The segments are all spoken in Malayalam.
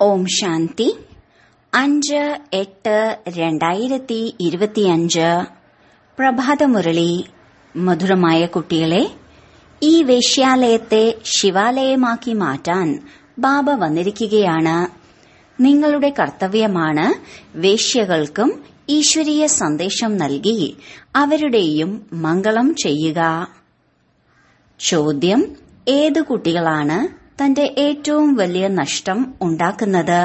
ഓം ശാന്തി അഞ്ച് എട്ട് രണ്ടായിരത്തി ഇരുപത്തിയഞ്ച് പ്രഭാതമുരളി മധുരമായ കുട്ടികളെ ഈ വേശ്യാലയത്തെ ശിവാലയമാക്കി മാറ്റാൻ ബാബ വന്നിരിക്കുകയാണ് നിങ്ങളുടെ കർത്തവ്യമാണ് വേശ്യകൾക്കും ഈശ്വരീയ സന്ദേശം നൽകി അവരുടെയും മംഗളം ചെയ്യുക ചോദ്യം ഏതു കുട്ടികളാണ് തന്റെ ഏറ്റവും വലിയ നഷ്ടം ഉണ്ടാക്കുന്നത്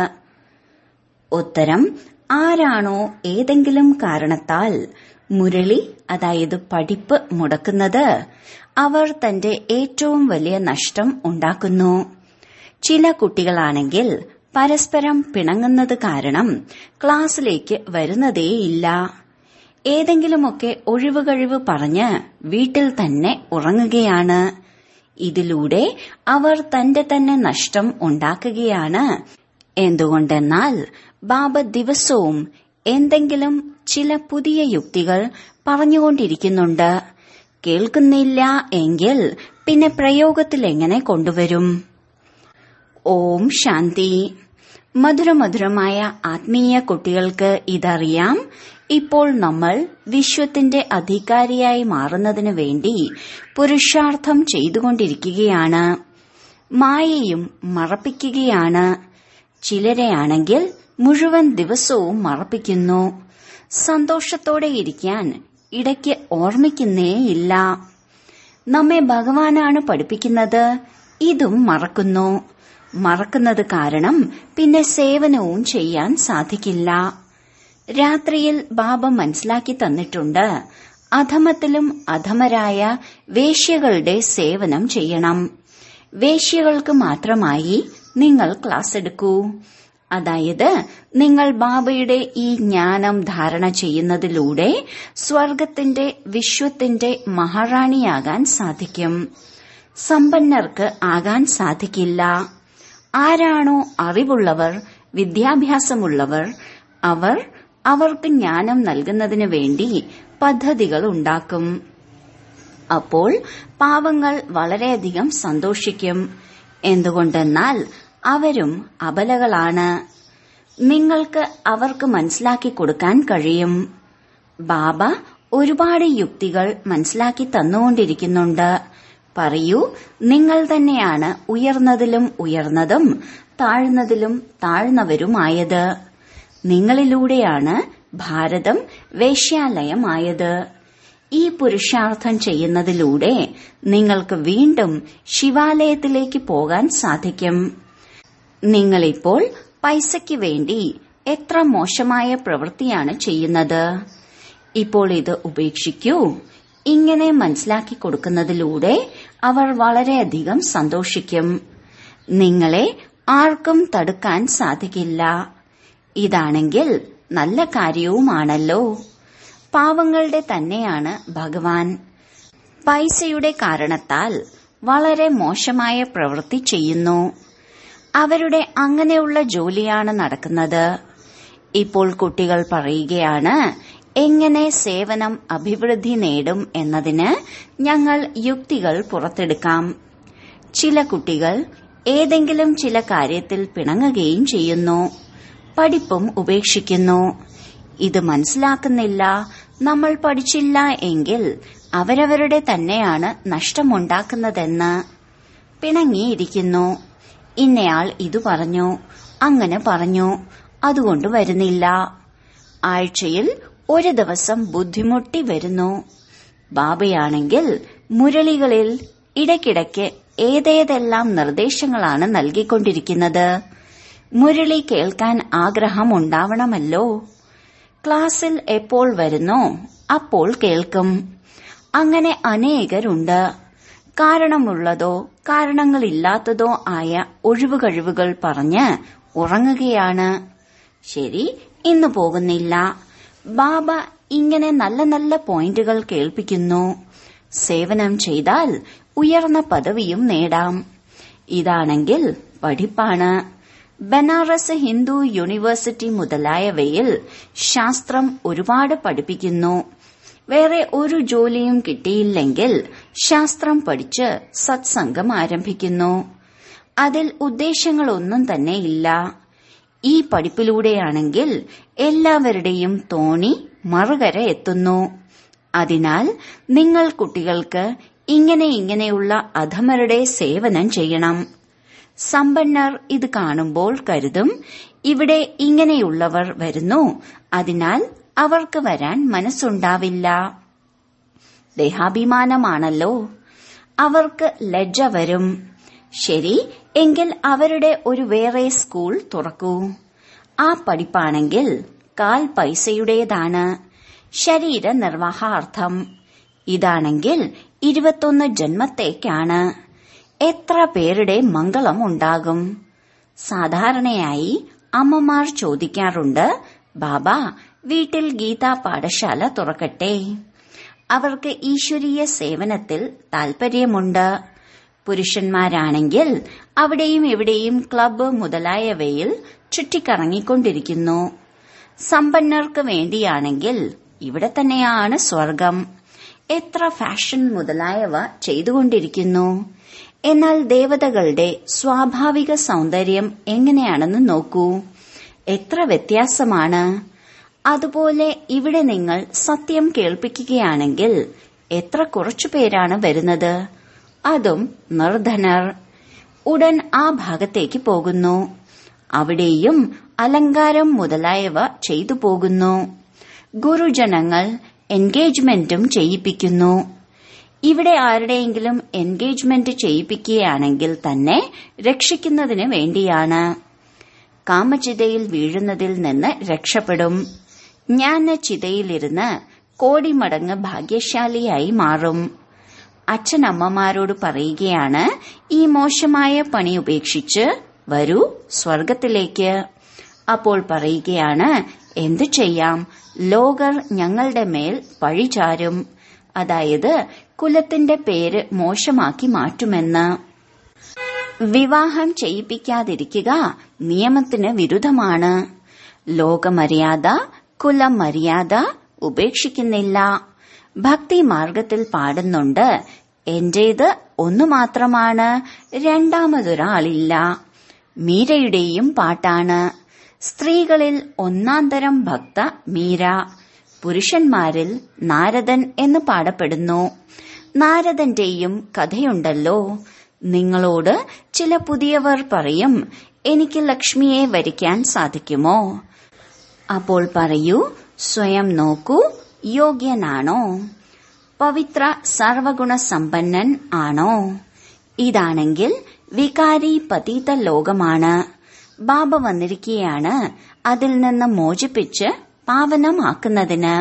ഉത്തരം ആരാണോ ഏതെങ്കിലും കാരണത്താൽ മുരളി അതായത് പഠിപ്പ് മുടക്കുന്നത് അവർ തന്റെ ഏറ്റവും വലിയ നഷ്ടം ഉണ്ടാക്കുന്നു ചില കുട്ടികളാണെങ്കിൽ പരസ്പരം പിണങ്ങുന്നത് കാരണം ക്ലാസ്സിലേക്ക് വരുന്നതേയില്ല ഏതെങ്കിലുമൊക്കെ ഒഴിവുകഴിവ് പറഞ്ഞ് വീട്ടിൽ തന്നെ ഉറങ്ങുകയാണ് ഇതിലൂടെ അവർ തന്റെ തന്നെ നഷ്ടം ഉണ്ടാക്കുകയാണ് എന്തുകൊണ്ടെന്നാൽ ബാബ ദിവസവും എന്തെങ്കിലും ചില പുതിയ യുക്തികൾ പറഞ്ഞുകൊണ്ടിരിക്കുന്നുണ്ട് കേൾക്കുന്നില്ല എങ്കിൽ പിന്നെ പ്രയോഗത്തിൽ എങ്ങനെ കൊണ്ടുവരും ഓം ശാന്തി മധുരമധുരമായ ആത്മീയ കുട്ടികൾക്ക് ഇതറിയാം ഇപ്പോൾ നമ്മൾ വിശ്വത്തിന്റെ അധികാരിയായി മാറുന്നതിനു വേണ്ടി പുരുഷാർത്ഥം ചെയ്തുകൊണ്ടിരിക്കുകയാണ് മായയും മറപ്പിക്കുകയാണ് ചിലരെയാണെങ്കിൽ മുഴുവൻ ദിവസവും മറപ്പിക്കുന്നു സന്തോഷത്തോടെ ഇരിക്കാൻ ഇടയ്ക്ക് ഓർമ്മിക്കുന്നേയില്ല നമ്മെ ഭഗവാനാണ് പഠിപ്പിക്കുന്നത് ഇതും മറക്കുന്നു മറക്കുന്നത് കാരണം പിന്നെ സേവനവും ചെയ്യാൻ സാധിക്കില്ല രാത്രിയിൽ ബാബ മനസ്സിലാക്കി തന്നിട്ടുണ്ട് അധമത്തിലും അധമരായ വേശ്യകളുടെ സേവനം ചെയ്യണം വേശ്യകൾക്ക് മാത്രമായി നിങ്ങൾ ക്ലാസ് എടുക്കൂ അതായത് നിങ്ങൾ ബാബയുടെ ഈ ജ്ഞാനം ധാരണ ചെയ്യുന്നതിലൂടെ സ്വർഗത്തിന്റെ വിശ്വത്തിന്റെ മഹാറാണിയാകാൻ സാധിക്കും സമ്പന്നർക്ക് ആകാൻ സാധിക്കില്ല ആരാണോ അറിവുള്ളവർ വിദ്യാഭ്യാസമുള്ളവർ അവർ അവർക്ക് ജ്ഞാനം നൽകുന്നതിന് വേണ്ടി പദ്ധതികൾ ഉണ്ടാക്കും അപ്പോൾ പാവങ്ങൾ വളരെയധികം സന്തോഷിക്കും എന്തുകൊണ്ടെന്നാൽ അവരും അബലകളാണ് നിങ്ങൾക്ക് അവർക്ക് മനസ്സിലാക്കി കൊടുക്കാൻ കഴിയും ബാബ ഒരുപാട് യുക്തികൾ മനസ്സിലാക്കി തന്നുകൊണ്ടിരിക്കുന്നുണ്ട് പറയൂ നിങ്ങൾ തന്നെയാണ് ഉയർന്നതിലും ഉയർന്നതും താഴ്ന്നതിലും താഴ്ന്നവരുമായത് നിങ്ങളിലൂടെയാണ് ഭാരതം വേശ്യാലയമായത് ഈ പുരുഷാർത്ഥം ചെയ്യുന്നതിലൂടെ നിങ്ങൾക്ക് വീണ്ടും ശിവാലയത്തിലേക്ക് പോകാൻ സാധിക്കും നിങ്ങളിപ്പോൾ പൈസയ്ക്ക് വേണ്ടി എത്ര മോശമായ പ്രവൃത്തിയാണ് ചെയ്യുന്നത് ഇപ്പോൾ ഇത് ഉപേക്ഷിക്കൂ ഇങ്ങനെ മനസ്സിലാക്കി കൊടുക്കുന്നതിലൂടെ അവർ വളരെയധികം സന്തോഷിക്കും നിങ്ങളെ ആർക്കും തടുക്കാൻ സാധിക്കില്ല ഇതാണെങ്കിൽ നല്ല കാര്യവുമാണല്ലോ പാവങ്ങളുടെ തന്നെയാണ് ഭഗവാൻ പൈസയുടെ കാരണത്താൽ വളരെ മോശമായ പ്രവൃത്തി ചെയ്യുന്നു അവരുടെ അങ്ങനെയുള്ള ജോലിയാണ് നടക്കുന്നത് ഇപ്പോൾ കുട്ടികൾ പറയുകയാണ് എങ്ങനെ സേവനം അഭിവൃദ്ധി നേടും എന്നതിന് ഞങ്ങൾ യുക്തികൾ പുറത്തെടുക്കാം ചില കുട്ടികൾ ഏതെങ്കിലും ചില കാര്യത്തിൽ പിണങ്ങുകയും ചെയ്യുന്നു പഠിപ്പും ഉപേക്ഷിക്കുന്നു ഇത് മനസ്സിലാക്കുന്നില്ല നമ്മൾ പഠിച്ചില്ല എങ്കിൽ അവരവരുടെ തന്നെയാണ് നഷ്ടമുണ്ടാക്കുന്നതെന്ന് പിണങ്ങിയിരിക്കുന്നു ഇന്നയാൾ ഇതു പറഞ്ഞു അങ്ങനെ പറഞ്ഞു അതുകൊണ്ട് വരുന്നില്ല ആഴ്ചയിൽ ഒരു ദിവസം ബുദ്ധിമുട്ടി വരുന്നു ബാബയാണെങ്കിൽ മുരളികളിൽ ഇടയ്ക്കിടയ്ക്ക് ഏതേതെല്ലാം നിർദ്ദേശങ്ങളാണ് നൽകിക്കൊണ്ടിരിക്കുന്നത് മുരളി കേൾക്കാൻ ആഗ്രഹം ഉണ്ടാവണമല്ലോ ക്ലാസ്സിൽ എപ്പോൾ വരുന്നോ അപ്പോൾ കേൾക്കും അങ്ങനെ അനേകരുണ്ട് കാരണമുള്ളതോ കാരണങ്ങളില്ലാത്തതോ ആയ ഒഴിവുകഴിവുകൾ പറഞ്ഞ് ഉറങ്ങുകയാണ് ശരി ഇന്ന് പോകുന്നില്ല ബാബ ഇങ്ങനെ നല്ല നല്ല പോയിന്റുകൾ കേൾപ്പിക്കുന്നു സേവനം ചെയ്താൽ ഉയർന്ന പദവിയും നേടാം ഇതാണെങ്കിൽ പഠിപ്പാണ് ബനാറസ് ഹിന്ദു യൂണിവേഴ്സിറ്റി മുതലായവയിൽ ശാസ്ത്രം ഒരുപാട് പഠിപ്പിക്കുന്നു വേറെ ഒരു ജോലിയും കിട്ടിയില്ലെങ്കിൽ ശാസ്ത്രം പഠിച്ച് സത്സംഗം ആരംഭിക്കുന്നു അതിൽ ഉദ്ദേശങ്ങളൊന്നും തന്നെ ഇല്ല ഈ പഠിപ്പിലൂടെയാണെങ്കിൽ എല്ലാവരുടെയും തോണി മറുകര എത്തുന്നു അതിനാൽ നിങ്ങൾ കുട്ടികൾക്ക് ഇങ്ങനെ ഇങ്ങനെയുള്ള അധമരുടെ സേവനം ചെയ്യണം സമ്പന്നർ ഇത് കാണുമ്പോൾ കരുതും ഇവിടെ ഇങ്ങനെയുള്ളവർ വരുന്നു അതിനാൽ അവർക്ക് വരാൻ മനസ്സുണ്ടാവില്ല ദേഹാഭിമാനമാണല്ലോ അവർക്ക് ലജ്ജ വരും ശരി എങ്കിൽ അവരുടെ ഒരു വേറെ സ്കൂൾ തുറക്കൂ ആ പഠിപ്പാണെങ്കിൽ കാൽ പൈസയുടേതാണ് ശരീര നിർവാഹാർത്ഥം ഇതാണെങ്കിൽ ഇരുപത്തൊന്ന് ജന്മത്തേക്കാണ് എത്ര പേരുടെ മംഗളം ഉണ്ടാകും സാധാരണയായി അമ്മമാർ ചോദിക്കാറുണ്ട് ബാബ വീട്ടിൽ ഗീതാ പാഠശാല തുറക്കട്ടെ അവർക്ക് ഈശ്വരീയ സേവനത്തിൽ താൽപര്യമുണ്ട് പുരുഷന്മാരാണെങ്കിൽ അവിടെയും ഇവിടെയും ക്ലബ്ബ് മുതലായവയിൽ ചുറ്റിക്കറങ്ങിക്കൊണ്ടിരിക്കുന്നു സമ്പന്നർക്ക് വേണ്ടിയാണെങ്കിൽ ഇവിടെ തന്നെയാണ് സ്വർഗം എത്ര ഫാഷൻ മുതലായവ ചെയ്തുകൊണ്ടിരിക്കുന്നു എന്നാൽ ദേവതകളുടെ സ്വാഭാവിക സൗന്ദര്യം എങ്ങനെയാണെന്ന് നോക്കൂ എത്ര വ്യത്യാസമാണ് അതുപോലെ ഇവിടെ നിങ്ങൾ സത്യം കേൾപ്പിക്കുകയാണെങ്കിൽ എത്ര കുറച്ചു പേരാണ് വരുന്നത് അതും നിർധനർ ഉടൻ ആ ഭാഗത്തേക്ക് പോകുന്നു അവിടെയും അലങ്കാരം മുതലായവ ചെയ്തു പോകുന്നു ഗുരുജനങ്ങൾ എൻഗേജ്മെന്റും ചെയ്യിപ്പിക്കുന്നു ഇവിടെ ആരുടെയെങ്കിലും എൻഗേജ്മെന്റ് ചെയ്യിപ്പിക്കുകയാണെങ്കിൽ തന്നെ രക്ഷിക്കുന്നതിന് വേണ്ടിയാണ് കാമചിതയിൽ വീഴുന്നതിൽ നിന്ന് രക്ഷപ്പെടും ജ്ഞാനചിതയിലിരുന്ന് കോടിമടങ്ങ് ഭാഗ്യശാലിയായി മാറും അച്ഛനമ്മമാരോട് പറയുകയാണ് ഈ മോശമായ പണി ഉപേക്ഷിച്ച് വരൂ സ്വർഗത്തിലേക്ക് അപ്പോൾ പറയുകയാണ് എന്തു ചെയ്യാം ലോകർ ഞങ്ങളുടെ മേൽ പഴിചാരും അതായത് കുലത്തിന്റെ പേര് മോശമാക്കി മാറ്റുമെന്ന് വിവാഹം ചെയ്യിപ്പിക്കാതിരിക്കുക നിയമത്തിന് വിരുദ്ധമാണ് ലോകമര്യാദ കുലം മര്യാദ ഉപേക്ഷിക്കുന്നില്ല ഭക്തി മാർഗത്തിൽ പാടുന്നുണ്ട് എന്റേത് ഒന്നു മാത്രമാണ് രണ്ടാമതൊരാളില്ല മീരയുടെയും പാട്ടാണ് സ്ത്രീകളിൽ ഒന്നാന്തരം ഭക്ത മീര പുരുഷന്മാരിൽ നാരദൻ എന്ന് പാടപ്പെടുന്നു നാരദന്റെയും കഥയുണ്ടല്ലോ നിങ്ങളോട് ചില പുതിയവർ പറയും എനിക്ക് ലക്ഷ്മിയെ വരിക്കാൻ സാധിക്കുമോ അപ്പോൾ പറയൂ സ്വയം നോക്കൂ യോഗ്യനാണോ പവിത്ര സർവഗുണ സമ്പന്നൻ ആണോ ഇതാണെങ്കിൽ വികാരി പതീത ലോകമാണ് ബാബ വന്നിരിക്കുകയാണ് അതിൽ നിന്ന് മോചിപ്പിച്ച് പാവനമാക്കുന്നതിന്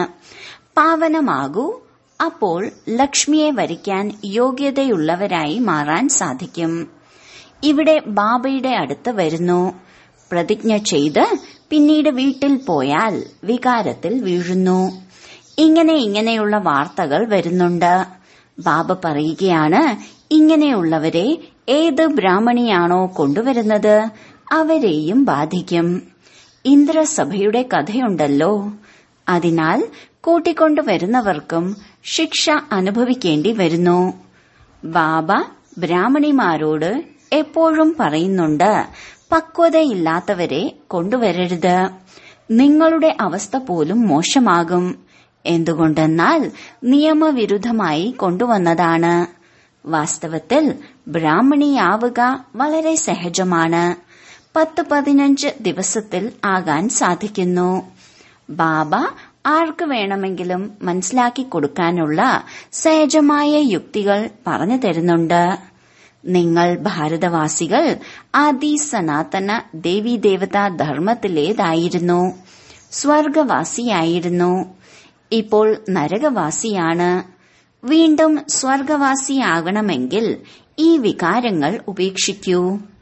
പാവനമാകൂ അപ്പോൾ ലക്ഷ്മിയെ വരിക്കാൻ യോഗ്യതയുള്ളവരായി മാറാൻ സാധിക്കും ഇവിടെ ബാബയുടെ അടുത്ത് വരുന്നു പ്രതിജ്ഞ ചെയ്ത് പിന്നീട് വീട്ടിൽ പോയാൽ വികാരത്തിൽ വീഴുന്നു ഇങ്ങനെ ഇങ്ങനെയുള്ള വാർത്തകൾ വരുന്നുണ്ട് ബാബ പറയുകയാണ് ഇങ്ങനെയുള്ളവരെ ഏത് ബ്രാഹ്മണിയാണോ കൊണ്ടുവരുന്നത് അവരെയും ബാധിക്കും ഇന്ദ്രസഭയുടെ കഥയുണ്ടല്ലോ അതിനാൽ കൂട്ടിക്കൊണ്ടുവരുന്നവർക്കും ശിക്ഷ അനുഭവിക്കേണ്ടി വരുന്നു ബാബ ബ്രാഹ്മണിമാരോട് എപ്പോഴും പറയുന്നുണ്ട് പക്വതയില്ലാത്തവരെ കൊണ്ടുവരരുത് നിങ്ങളുടെ അവസ്ഥ പോലും മോശമാകും എന്തുകൊണ്ടെന്നാൽ നിയമവിരുദ്ധമായി കൊണ്ടുവന്നതാണ് വാസ്തവത്തിൽ ബ്രാഹ്മണിയാവുക വളരെ സഹജമാണ് പത്ത് പതിനഞ്ച് ദിവസത്തിൽ ആകാൻ സാധിക്കുന്നു ബാബ ആർക്ക് വേണമെങ്കിലും മനസ്സിലാക്കി കൊടുക്കാനുള്ള സഹജമായ യുക്തികൾ പറഞ്ഞു തരുന്നുണ്ട് നിങ്ങൾ ഭാരതവാസികൾ ആദി സനാതന ദേവീദേവതാ ധർമ്മത്തിലേതായിരുന്നു സ്വർഗവാസിയായിരുന്നു ഇപ്പോൾ നരകവാസിയാണ് വീണ്ടും സ്വർഗവാസിയാകണമെങ്കിൽ ഈ വികാരങ്ങൾ ഉപേക്ഷിക്കൂ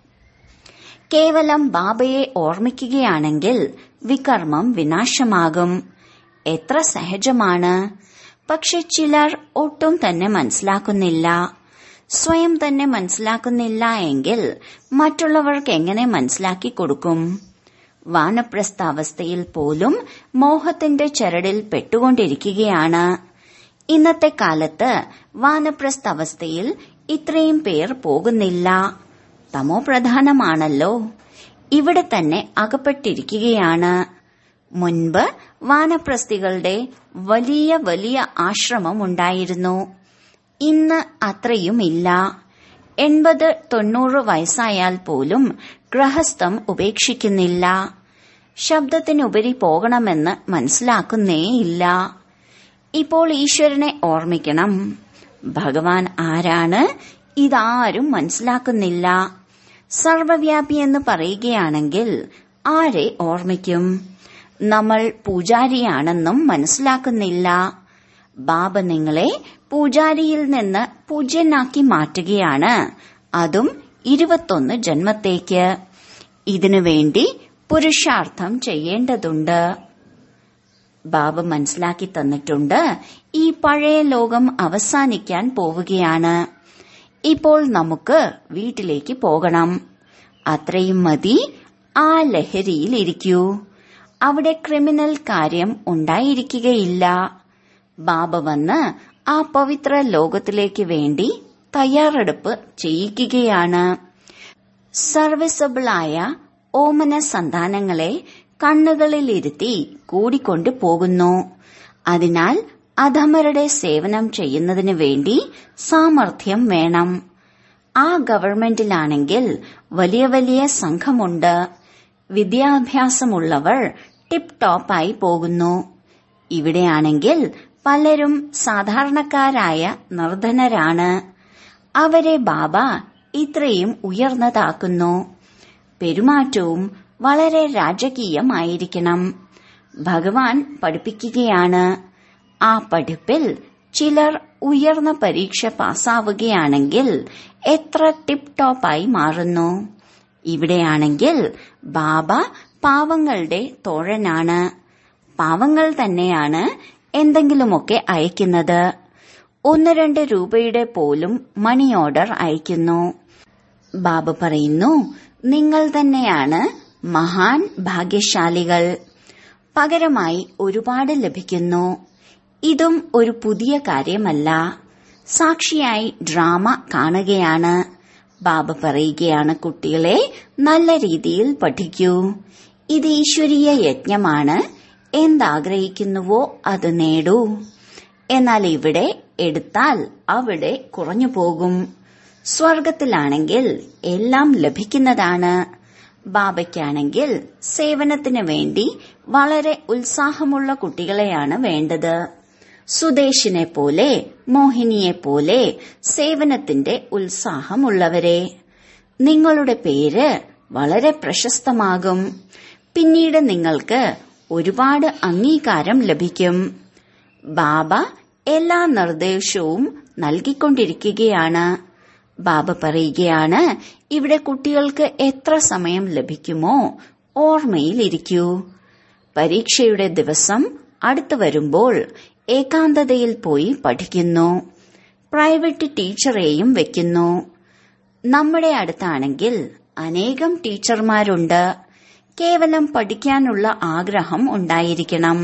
കേവലം ബാബയെ ഓർമ്മിക്കുകയാണെങ്കിൽ വികർമ്മം വിനാശമാകും എത്ര സഹജമാണ് പക്ഷെ ചിലർ ഒട്ടും തന്നെ മനസ്സിലാക്കുന്നില്ല സ്വയം തന്നെ മനസ്സിലാക്കുന്നില്ല എങ്കിൽ മറ്റുള്ളവർക്ക് എങ്ങനെ മനസ്സിലാക്കി കൊടുക്കും വാനപ്രസ്ഥാവസ്ഥയിൽ പോലും മോഹത്തിന്റെ ചരടിൽ പെട്ടുകൊണ്ടിരിക്കുകയാണ് ഇന്നത്തെ കാലത്ത് വാനപ്രസ്ഥാവസ്ഥയിൽ ഇത്രയും പേർ പോകുന്നില്ല തമോ പ്രധാനമാണല്ലോ ഇവിടെ തന്നെ അകപ്പെട്ടിരിക്കുകയാണ് മുൻപ് വാനപ്രസ്ഥികളുടെ വലിയ വലിയ ആശ്രമം ഉണ്ടായിരുന്നു ഇന്ന് അത്രയുമില്ല എൺപത് തൊണ്ണൂറ് വയസ്സായാൽ പോലും ഗൃഹസ്ഥം ഉപേക്ഷിക്കുന്നില്ല ശബ്ദത്തിനുപരി പോകണമെന്ന് മനസ്സിലാക്കുന്നേയില്ല ഇപ്പോൾ ഈശ്വരനെ ഓർമ്മിക്കണം ഭഗവാൻ ആരാണ് ഇതാരും മനസ്സിലാക്കുന്നില്ല സർവവ്യാപി എന്ന് പറയുകയാണെങ്കിൽ ആരെ ഓർമ്മിക്കും നമ്മൾ പൂജാരിയാണെന്നും മനസ്സിലാക്കുന്നില്ല ബാബ നിങ്ങളെ പൂജാരിയിൽ നിന്ന് പൂജ്യനാക്കി മാറ്റുകയാണ് അതും ഇരുപത്തൊന്ന് ജന്മത്തേക്ക് ഇതിനു വേണ്ടി പുരുഷാർത്ഥം ചെയ്യേണ്ടതുണ്ട് ബാബ മനസ്സിലാക്കി തന്നിട്ടുണ്ട് ഈ പഴയ ലോകം അവസാനിക്കാൻ പോവുകയാണ് ഇപ്പോൾ നമുക്ക് വീട്ടിലേക്ക് പോകണം അത്രയും മതി ആ ലഹരിയിൽ ഇരിക്കൂ അവിടെ ക്രിമിനൽ കാര്യം ഉണ്ടായിരിക്കുകയില്ല ബാബ വന്ന് ആ പവിത്ര ലോകത്തിലേക്ക് വേണ്ടി തയ്യാറെടുപ്പ് ചെയ്യിക്കുകയാണ് സർവീസബിളായ ഓമന സന്താനങ്ങളെ കണ്ണുകളിലിരുത്തി കൂടിക്കൊണ്ടു പോകുന്നു അതിനാൽ അധമരുടെ സേവനം ചെയ്യുന്നതിന് വേണ്ടി സാമർഥ്യം വേണം ആ ഗവൺമെന്റിലാണെങ്കിൽ വലിയ വലിയ സംഘമുണ്ട് വിദ്യാഭ്യാസമുള്ളവർ ടിപ് ടോപ്പായി പോകുന്നു ഇവിടെയാണെങ്കിൽ പലരും സാധാരണക്കാരായ നിർധനരാണ് അവരെ ബാബ ഇത്രയും ഉയർന്നതാക്കുന്നു പെരുമാറ്റവും വളരെ രാജകീയമായിരിക്കണം ഭഗവാൻ പഠിപ്പിക്കുകയാണ് ആ പഠിപ്പിൽ ചിലർ ഉയർന്ന പരീക്ഷ പാസ്സാവുകയാണെങ്കിൽ എത്ര ടിപ് ടോപ്പായി മാറുന്നു ഇവിടെയാണെങ്കിൽ ബാബ പാവങ്ങളുടെ തോഴനാണ് പാവങ്ങൾ തന്നെയാണ് എന്തെങ്കിലുമൊക്കെ അയക്കുന്നത് ഒന്ന് രണ്ട് രൂപയുടെ പോലും മണി ഓർഡർ അയക്കുന്നു ബാബ പറയുന്നു നിങ്ങൾ തന്നെയാണ് മഹാൻ ഭാഗ്യശാലികൾ പകരമായി ഒരുപാട് ലഭിക്കുന്നു ഇതും ഒരു പുതിയ കാര്യമല്ല സാക്ഷിയായി ഡ്രാമ കാണുകയാണ് ബാബ പറയുകയാണ് കുട്ടികളെ നല്ല രീതിയിൽ പഠിക്കൂ ഇത് ഈശ്വരീയ യജ്ഞമാണ് എന്താഗ്രഹിക്കുന്നുവോ അത് നേടൂ എന്നാൽ ഇവിടെ എടുത്താൽ അവിടെ കുറഞ്ഞു പോകും സ്വർഗത്തിലാണെങ്കിൽ എല്ലാം ലഭിക്കുന്നതാണ് ബാബയ്ക്കാണെങ്കിൽ സേവനത്തിന് വേണ്ടി വളരെ ഉത്സാഹമുള്ള കുട്ടികളെയാണ് വേണ്ടത് സുദേശിനെ പോലെ മോഹിനിയെ പോലെ സേവനത്തിന്റെ ഉത്സാഹമുള്ളവരെ നിങ്ങളുടെ പേര് വളരെ പ്രശസ്തമാകും പിന്നീട് നിങ്ങൾക്ക് ഒരുപാട് അംഗീകാരം ലഭിക്കും ബാബ എല്ലാ നിർദ്ദേശവും നൽകിക്കൊണ്ടിരിക്കുകയാണ് ബാബ പറയുകയാണ് ഇവിടെ കുട്ടികൾക്ക് എത്ര സമയം ലഭിക്കുമോ ഓർമ്മയിലിരിക്കൂ പരീക്ഷയുടെ ദിവസം അടുത്തു വരുമ്പോൾ ഏകാന്തതയിൽ പോയി പഠിക്കുന്നു പ്രൈവറ്റ് ടീച്ചറെയും വെക്കുന്നു നമ്മുടെ അടുത്താണെങ്കിൽ അനേകം ടീച്ചർമാരുണ്ട് കേവലം പഠിക്കാനുള്ള ആഗ്രഹം ഉണ്ടായിരിക്കണം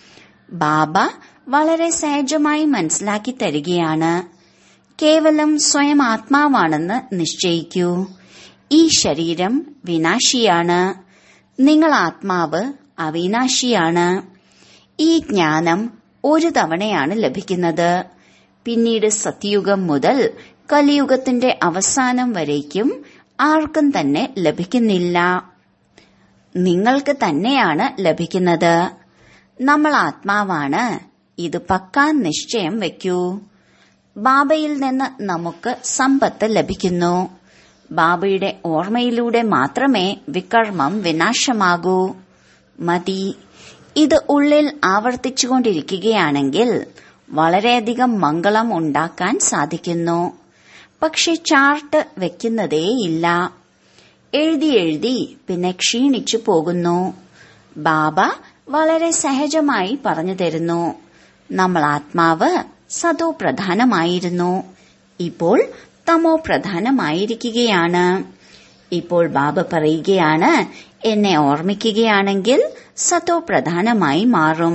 ബാബ വളരെ സഹജമായി മനസ്സിലാക്കി തരികയാണ് കേവലം സ്വയം ആത്മാവാണെന്ന് നിശ്ചയിക്കൂ ഈ ശരീരം വിനാശിയാണ് നിങ്ങൾ ആത്മാവ് അവിനാശിയാണ് ഈ ജ്ഞാനം ഒരു തവണയാണ് ലഭിക്കുന്നത് പിന്നീട് സത്യയുഗം മുതൽ കലിയുഗത്തിന്റെ അവസാനം വരേക്കും ആർക്കും തന്നെ ലഭിക്കുന്നില്ല നിങ്ങൾക്ക് തന്നെയാണ് ലഭിക്കുന്നത് നമ്മൾ ആത്മാവാണ് ഇത് പക്കാ നിശ്ചയം വയ്ക്കൂ ബാബയിൽ നിന്ന് നമുക്ക് സമ്പത്ത് ലഭിക്കുന്നു ബാബയുടെ ഓർമ്മയിലൂടെ മാത്രമേ വികർമ്മം വിനാശമാകൂ മതി ഇത് ഉള്ളിൽ ആവർത്തിച്ചുകൊണ്ടിരിക്കുകയാണെങ്കിൽ വളരെയധികം മംഗളം ഉണ്ടാക്കാൻ സാധിക്കുന്നു പക്ഷെ ചാർട്ട് വെക്കുന്നതേയില്ല എഴുതി എഴുതി പിന്നെ ക്ഷീണിച്ചു പോകുന്നു ബാബ വളരെ സഹജമായി പറഞ്ഞു തരുന്നു നമ്മൾ ആത്മാവ് സതോ പ്രധാനമായിരുന്നു ഇപ്പോൾ തമോ പ്രധാനമായിരിക്കുകയാണ് ഇപ്പോൾ ബാബ പറയുകയാണ് എന്നെ ഓർമ്മിക്കുകയാണെങ്കിൽ സതോ പ്രധാനമായി മാറും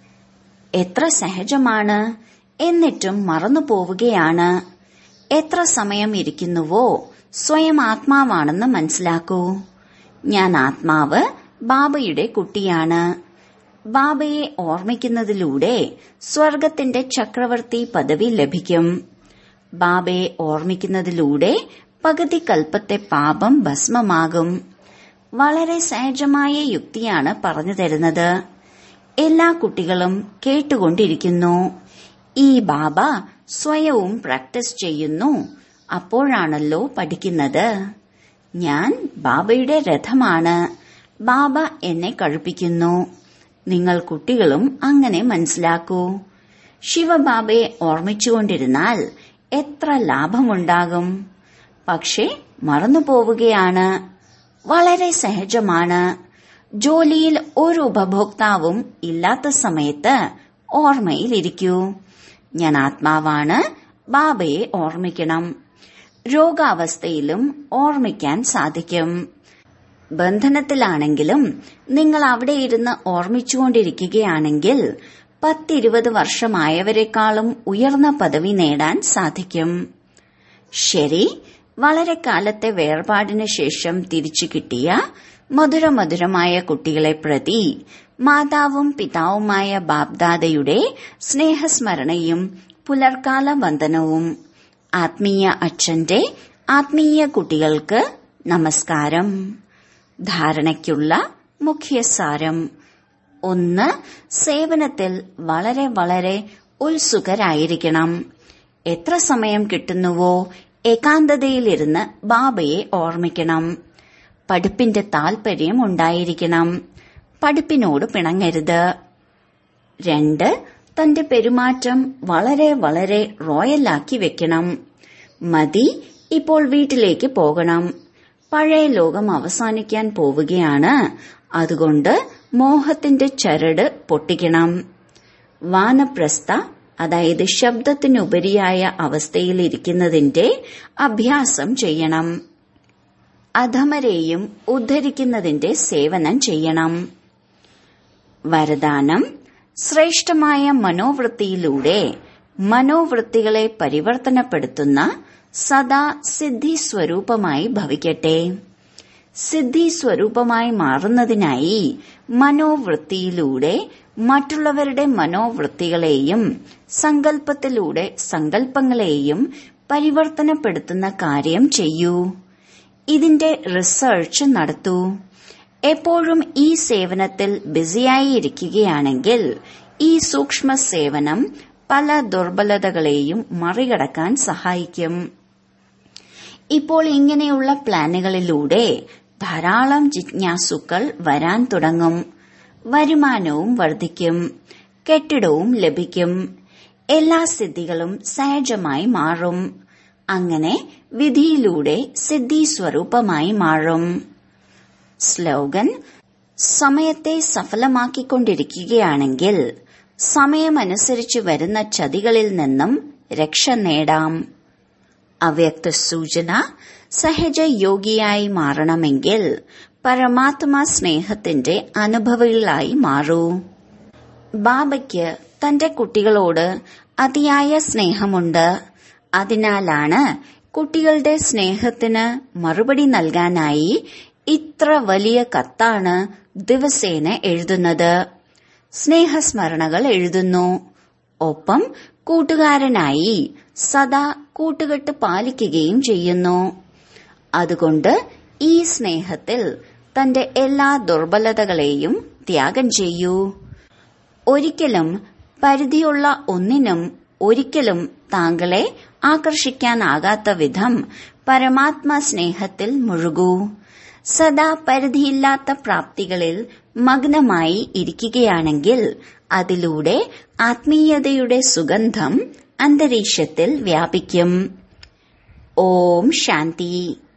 എത്ര സഹജമാണ് എന്നിട്ടും മറന്നു പോവുകയാണ് എത്ര സമയം ഇരിക്കുന്നുവോ സ്വയം ആത്മാവാണെന്ന് മനസ്സിലാക്കൂ ഞാൻ ആത്മാവ് ബാബയുടെ കുട്ടിയാണ് ബാബയെ ഓർമ്മിക്കുന്നതിലൂടെ സ്വർഗത്തിന്റെ ചക്രവർത്തി പദവി ലഭിക്കും ബാബയെ ഓർമ്മിക്കുന്നതിലൂടെ പകുതി കൽപ്പത്തെ പാപം ഭസ്മമാകും വളരെ സഹജമായ യുക്തിയാണ് പറഞ്ഞു തരുന്നത് എല്ലാ കുട്ടികളും കേട്ടുകൊണ്ടിരിക്കുന്നു ഈ ബാബ സ്വയവും പ്രാക്ടീസ് ചെയ്യുന്നു അപ്പോഴാണല്ലോ പഠിക്കുന്നത് ഞാൻ ബാബയുടെ രഥമാണ് ബാബ എന്നെ കഴിപ്പിക്കുന്നു നിങ്ങൾ കുട്ടികളും അങ്ങനെ മനസ്സിലാക്കൂ ശിവബാബയെ ഓർമ്മിച്ചുകൊണ്ടിരുന്നാൽ എത്ര ലാഭമുണ്ടാകും പക്ഷേ മറന്നുപോവുകയാണ് വളരെ സഹജമാണ് ജോലിയിൽ ഒരു ഉപഭോക്താവും ഇല്ലാത്ത സമയത്ത് ഓർമ്മയിലിരിക്കൂ ഞാൻ ആത്മാവാണ് ബാബയെ ഓർമ്മിക്കണം രോഗാവസ്ഥയിലും ഓർമ്മിക്കാൻ സാധിക്കും ബന്ധനത്തിലാണെങ്കിലും നിങ്ങൾ അവിടെ ഇരുന്ന് ഓർമ്മിച്ചുകൊണ്ടിരിക്കുകയാണെങ്കിൽ പത്തിരുപത് വർഷമായവരെക്കാളും ഉയർന്ന പദവി നേടാൻ സാധിക്കും ശരി വളരെ കാലത്തെ വേർപാടിന് ശേഷം തിരിച്ചു കിട്ടിയ മധുരമധുരമായ കുട്ടികളെ പ്രതി മാതാവും പിതാവുമായ ബാബ്ദാദയുടെ സ്നേഹസ്മരണയും പുലർക്കാല വന്ദനവും ആത്മീയ അച്ഛന്റെ ആത്മീയ കുട്ടികൾക്ക് നമസ്കാരം ധാരണയ്ക്കുള്ള മുഖ്യസാരം ഒന്ന് സേവനത്തിൽ വളരെ വളരെ ഉത്സുകരായിരിക്കണം എത്ര സമയം കിട്ടുന്നുവോ ഏകാന്തതയിലിരുന്ന് ബാബയെ ഓർമ്മിക്കണം പഠിപ്പിന്റെ താൽപര്യം ഉണ്ടായിരിക്കണം പഠിപ്പിനോട് പിണങ്ങരുത് രണ്ട് തന്റെ പെരുമാറ്റം വളരെ വളരെ റോയലാക്കി വെക്കണം മതി ഇപ്പോൾ വീട്ടിലേക്ക് പോകണം പഴയ ലോകം അവസാനിക്കാൻ പോവുകയാണ് അതുകൊണ്ട് മോഹത്തിന്റെ ചരട് പൊട്ടിക്കണം വാനപ്രസ്ഥ അതായത് ശബ്ദത്തിനുപരിയായ അവസ്ഥയിലിരിക്കുന്നതിന്റെ അഭ്യാസം ചെയ്യണം അധമരെയും ഉദ്ധരിക്കുന്നതിന്റെ സേവനം ചെയ്യണം വരദാനം ശ്രേഷ്ഠമായ മനോവൃത്തിയിലൂടെ മനോവൃത്തികളെ പരിവർത്തനപ്പെടുത്തുന്ന സദാ സിദ്ധി സ്വരൂപമായി ഭവിക്കട്ടെ സിദ്ധി സ്വരൂപമായി മാറുന്നതിനായി മനോവൃത്തിയിലൂടെ മറ്റുള്ളവരുടെ മനോവൃത്തികളെയും സങ്കല്പത്തിലൂടെ സങ്കല്പങ്ങളെയും പരിവർത്തനപ്പെടുത്തുന്ന കാര്യം ചെയ്യൂ ഇതിന്റെ റിസർച്ച് നടത്തൂ എപ്പോഴും ഈ സേവനത്തിൽ ബിസിയായി ഇരിക്കുകയാണെങ്കിൽ ഈ സൂക്ഷ്മ സേവനം പല ദുർബലതകളെയും മറികടക്കാൻ സഹായിക്കും ഇപ്പോൾ ഇങ്ങനെയുള്ള പ്ലാനുകളിലൂടെ ധാരാളം ജിജ്ഞാസുക്കൾ വരാൻ തുടങ്ങും വരുമാനവും വർദ്ധിക്കും കെട്ടിടവും ലഭിക്കും എല്ലാ സിദ്ധികളും സഹജമായി മാറും അങ്ങനെ വിധിയിലൂടെ സിദ്ധി സ്വരൂപമായി മാറും സ്ലോഗൻ സമയത്തെ സഫലമാക്കിക്കൊണ്ടിരിക്കുകയാണെങ്കിൽ സമയമനുസരിച്ച് വരുന്ന ചതികളിൽ നിന്നും രക്ഷ നേടാം അവ്യക്ത സൂചന സഹജ യോഗിയായി മാറണമെങ്കിൽ പരമാത്മ സ്നേഹത്തിന്റെ അനുഭവികളായി മാറൂ ബാബയ്ക്ക് തന്റെ കുട്ടികളോട് അതിയായ സ്നേഹമുണ്ട് അതിനാലാണ് കുട്ടികളുടെ സ്നേഹത്തിന് മറുപടി നൽകാനായി ഇത്ര വലിയ കത്താണ് ദിവസേന എഴുതുന്നത് സ്നേഹസ്മരണകൾ എഴുതുന്നു ഒപ്പം കൂട്ടുകാരനായി സദാ കൂട്ടുകെട്ട് പാലിക്കുകയും ചെയ്യുന്നു അതുകൊണ്ട് ഈ സ്നേഹത്തിൽ തന്റെ എല്ലാ ദുർബലതകളെയും ത്യാഗം ചെയ്യൂ ഒരിക്കലും പരിധിയുള്ള ഒന്നിനും ഒരിക്കലും താങ്കളെ ആകർഷിക്കാനാകാത്ത വിധം പരമാത്മ സ്നേഹത്തിൽ മുഴുകൂ സദാ പരിധിയില്ലാത്ത പ്രാപ്തികളിൽ മഗ്നമായി ഇരിക്കുകയാണെങ്കിൽ അതിലൂടെ ആത്മീയതയുടെ സുഗന്ധം അന്തരീക്ഷത്തിൽ വ്യാപിക്കും ഓം ശാന്തി